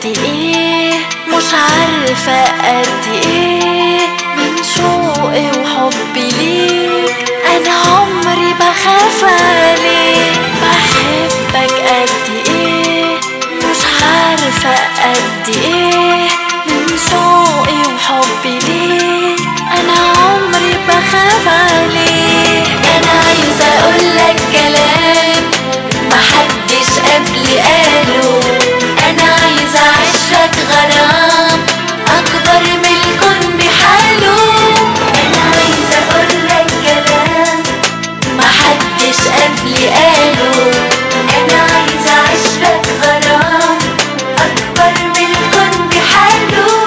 ايه مش عارفة قد ايه من شوقي وحبي ليك انا عمري بخاف عليك بحبك قد ايه مش عارفة قد ايه من شوقي وحبي ليك انا عمري بخاف عليك انا عايزة اقولك كلام محدش قبلي قاله انا عايزة اعيشك غرام اكبر من الكون بحاله انا عايزة اقولك كلام محدش قبلي قاله انا عايزة اعيشك غرام اكبر من الكون بحاله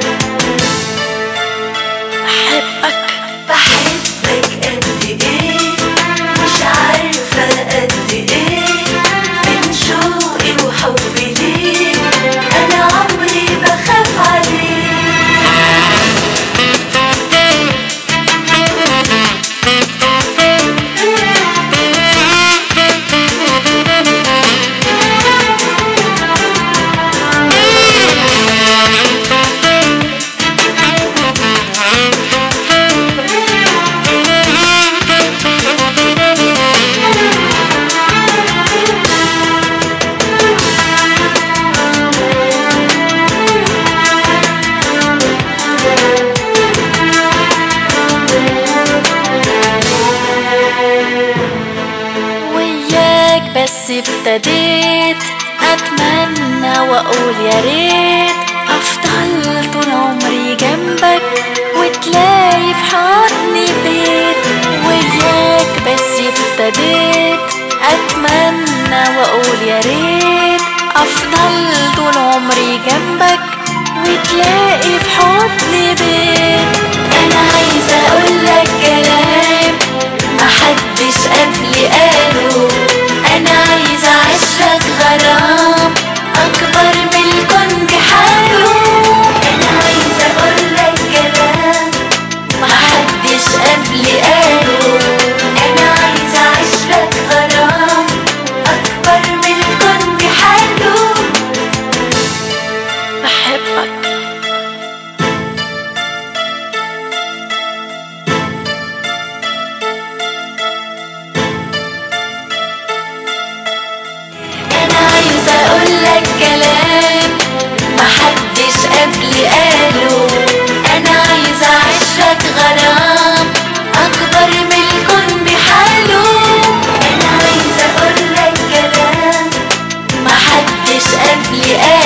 بحبك بحبك قد ايه مش عارفة قد ايه من شوقي وحبي ليك انا عمري بخاف عليك وياك بس ابتديت اتمنى واقول يا ريت افضل طول عمري جنبك وتلاقي في حضني بيت وياك بس ابتديت اتمنى واقول يا ريت افضل طول عمري جنبك وتلاقي في حضني بيت انا عايزة اقولك كلام محدش قبلي قاله انا عايزة اعيشك غرام اكبر من الكون بحاله انا عايزة اقولك كلام محدش قبلي قاله انا عايزة اعيشك غرام اكبر من الكون بحاله بحبك انا عايزة اقولك كلام محدش قبلي قاله انا عايزة اعيشك غرام اكبر من الكون بحاله انا عايزة اقولك كلام محدش قبلي قاله